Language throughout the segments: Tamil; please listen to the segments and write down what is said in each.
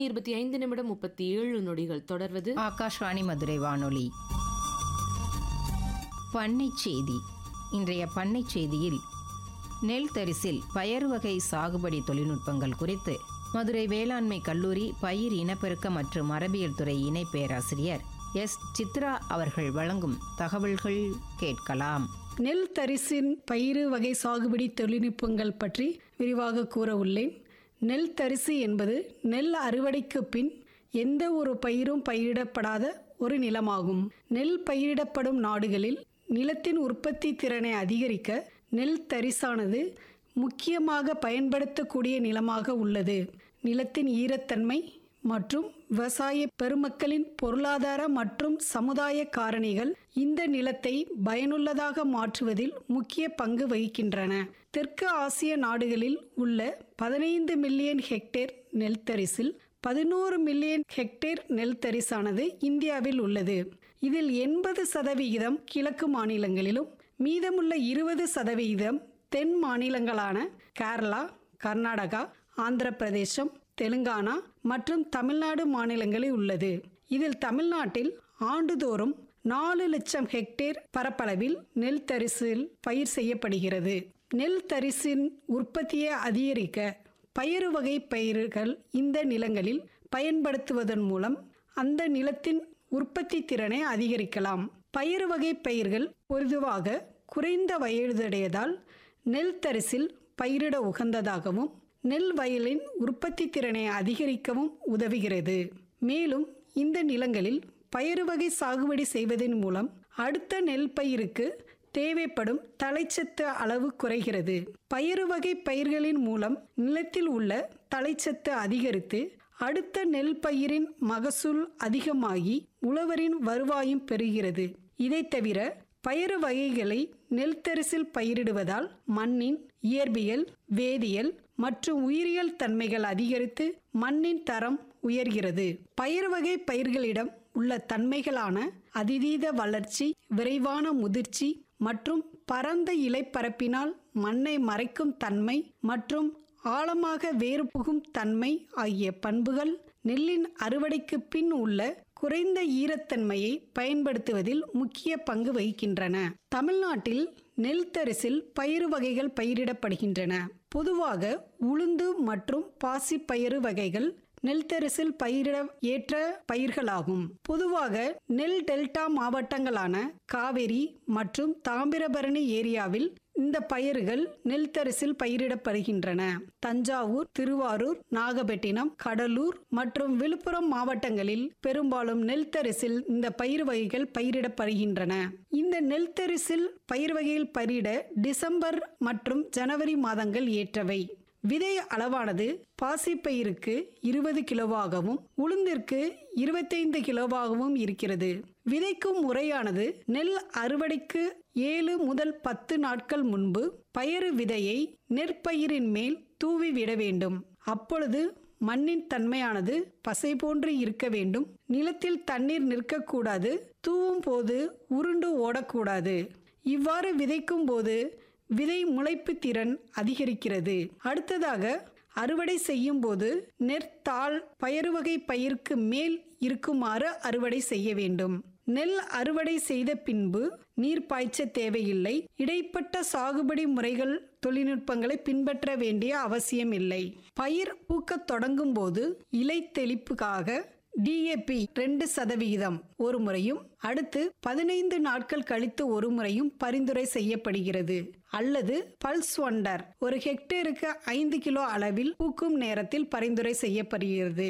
இருபத்தி ஐந்து நிமிடம் முப்பத்தி ஏழு நொடிகள் தொடர்வது ஆகாஷ்வாணி மதுரை வானொலி பண்ணை செய்தி இன்றைய பண்ணை செய்தியில் நெல் தரிசில் பயறு வகை சாகுபடி தொழில்நுட்பங்கள் குறித்து மதுரை வேளாண்மை கல்லூரி பயிர் இனப்பெருக்க மற்றும் மரபியல் துறை இணை பேராசிரியர் எஸ் சித்ரா அவர்கள் வழங்கும் தகவல்கள் கேட்கலாம் நெல் தரிசின் பயிறு வகை சாகுபடி தொழில்நுட்பங்கள் பற்றி விரிவாக கூற உள்ளேன் நெல் தரிசு என்பது நெல் அறுவடைக்கு பின் எந்த ஒரு பயிரும் பயிரிடப்படாத ஒரு நிலமாகும் நெல் பயிரிடப்படும் நாடுகளில் நிலத்தின் உற்பத்தி திறனை அதிகரிக்க நெல் தரிசானது முக்கியமாக பயன்படுத்தக்கூடிய நிலமாக உள்ளது நிலத்தின் ஈரத்தன்மை மற்றும் விவசாய பெருமக்களின் பொருளாதார மற்றும் சமுதாய காரணிகள் இந்த நிலத்தை பயனுள்ளதாக மாற்றுவதில் முக்கிய பங்கு வகிக்கின்றன தெற்கு ஆசிய நாடுகளில் உள்ள பதினைந்து மில்லியன் ஹெக்டேர் நெல் தரிசில் பதினோரு மில்லியன் ஹெக்டேர் நெல் தரிசானது இந்தியாவில் உள்ளது இதில் எண்பது சதவிகிதம் கிழக்கு மாநிலங்களிலும் மீதமுள்ள இருபது சதவிகிதம் தென் மாநிலங்களான கேரளா கர்நாடகா ஆந்திர பிரதேசம் தெலுங்கானா மற்றும் தமிழ்நாடு மாநிலங்களில் உள்ளது இதில் தமிழ்நாட்டில் ஆண்டுதோறும் நாலு லட்சம் ஹெக்டேர் பரப்பளவில் நெல் தரிசில் பயிர் செய்யப்படுகிறது நெல் தரிசின் உற்பத்தியை அதிகரிக்க பயறு வகை பயிர்கள் இந்த நிலங்களில் பயன்படுத்துவதன் மூலம் அந்த நிலத்தின் உற்பத்தி திறனை அதிகரிக்கலாம் பயறு வகை பயிர்கள் பொதுவாக குறைந்த வயதுடையதால் நெல் தரிசில் பயிரிட உகந்ததாகவும் நெல் வயலின் உற்பத்தி திறனை அதிகரிக்கவும் உதவுகிறது மேலும் இந்த நிலங்களில் பயறு வகை சாகுபடி செய்வதன் மூலம் அடுத்த நெல் பயிருக்கு தேவைப்படும் தலைச்சத்து அளவு குறைகிறது பயறு வகை பயிர்களின் மூலம் நிலத்தில் உள்ள தலைச்சத்து அதிகரித்து அடுத்த நெல் பயிரின் மகசூல் அதிகமாகி உழவரின் வருவாயும் பெறுகிறது இதை தவிர பயறு வகைகளை நெல் தரிசில் பயிரிடுவதால் மண்ணின் இயற்பியல் வேதியியல் மற்றும் உயிரியல் தன்மைகள் அதிகரித்து மண்ணின் தரம் உயர்கிறது பயிர் வகை பயிர்களிடம் உள்ள தன்மைகளான அதிதீத வளர்ச்சி விரைவான முதிர்ச்சி மற்றும் பரந்த இலைப்பரப்பினால் மண்ணை மறைக்கும் தன்மை மற்றும் ஆழமாக வேறு புகும் தன்மை ஆகிய பண்புகள் நெல்லின் அறுவடைக்கு பின் உள்ள குறைந்த ஈரத்தன்மையை பயன்படுத்துவதில் முக்கிய பங்கு வகிக்கின்றன தமிழ்நாட்டில் நெல் தரிசில் பயிறு வகைகள் பயிரிடப்படுகின்றன பொதுவாக உளுந்து மற்றும் பாசி பயிறு வகைகள் நெல் தரிசில் பயிரிட ஏற்ற பயிர்களாகும் பொதுவாக நெல் டெல்டா மாவட்டங்களான காவிரி மற்றும் தாமிரபரணி ஏரியாவில் இந்த பயிர்கள் நெல் தரிசில் பயிரிடப்படுகின்றன தஞ்சாவூர் திருவாரூர் நாகப்பட்டினம் கடலூர் மற்றும் விழுப்புரம் மாவட்டங்களில் பெரும்பாலும் நெல் தரிசில் இந்த பயிர் வகைகள் பயிரிடப்படுகின்றன இந்த நெல் தரிசில் பயிர் வகையில் பயிரிட டிசம்பர் மற்றும் ஜனவரி மாதங்கள் ஏற்றவை விதை அளவானது பாசிப்பயிருக்கு இருபது கிலோவாகவும் உளுந்திற்கு இருபத்தைந்து கிலோவாகவும் இருக்கிறது விதைக்கும் முறையானது நெல் அறுவடைக்கு ஏழு முதல் பத்து நாட்கள் முன்பு பயறு விதையை நெற்பயிரின் மேல் தூவி விட வேண்டும் அப்பொழுது மண்ணின் தன்மையானது பசை போன்று இருக்க வேண்டும் நிலத்தில் தண்ணீர் நிற்கக்கூடாது தூவும் போது உருண்டு ஓடக்கூடாது இவ்வாறு விதைக்கும் போது விதை முளைப்பு திறன் அதிகரிக்கிறது அடுத்ததாக அறுவடை செய்யும் போது நெற்தாள் பயறு வகை பயிருக்கு மேல் இருக்குமாறு அறுவடை செய்ய வேண்டும் நெல் அறுவடை செய்த பின்பு நீர் பாய்ச்ச தேவையில்லை இடைப்பட்ட சாகுபடி முறைகள் தொழில்நுட்பங்களை பின்பற்ற வேண்டிய அவசியம் இல்லை பயிர் பூக்கத் தொடங்கும் போது இலை தெளிப்புக்காக டிஏபி ரெண்டு சதவிகிதம் ஒரு முறையும் அடுத்து பதினைந்து நாட்கள் கழித்து ஒரு முறையும் பரிந்துரை செய்யப்படுகிறது அல்லது பல்ஸ் ஒண்டர் ஒரு ஹெக்டேருக்கு ஐந்து கிலோ அளவில் பூக்கும் நேரத்தில் பரிந்துரை செய்யப்படுகிறது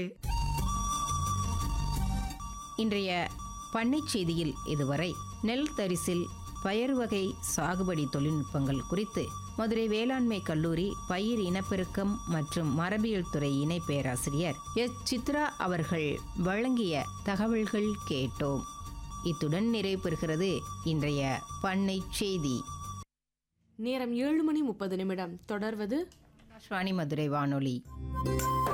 இன்றைய பண்ணைச் செய்தியில் இதுவரை நெல் தரிசில் பயறு வகை சாகுபடி தொழில்நுட்பங்கள் குறித்து மதுரை வேளாண்மை கல்லூரி பயிர் இனப்பெருக்கம் மற்றும் மரபியல் துறை இணை பேராசிரியர் எஸ் சித்ரா அவர்கள் வழங்கிய தகவல்கள் கேட்டோம் இத்துடன் நிறைவு பெறுகிறது இன்றைய பண்ணை செய்தி நேரம் ஏழு மணி முப்பது நிமிடம் தொடர்வது ஆகாஷ்வாணி மதுரை வானொலி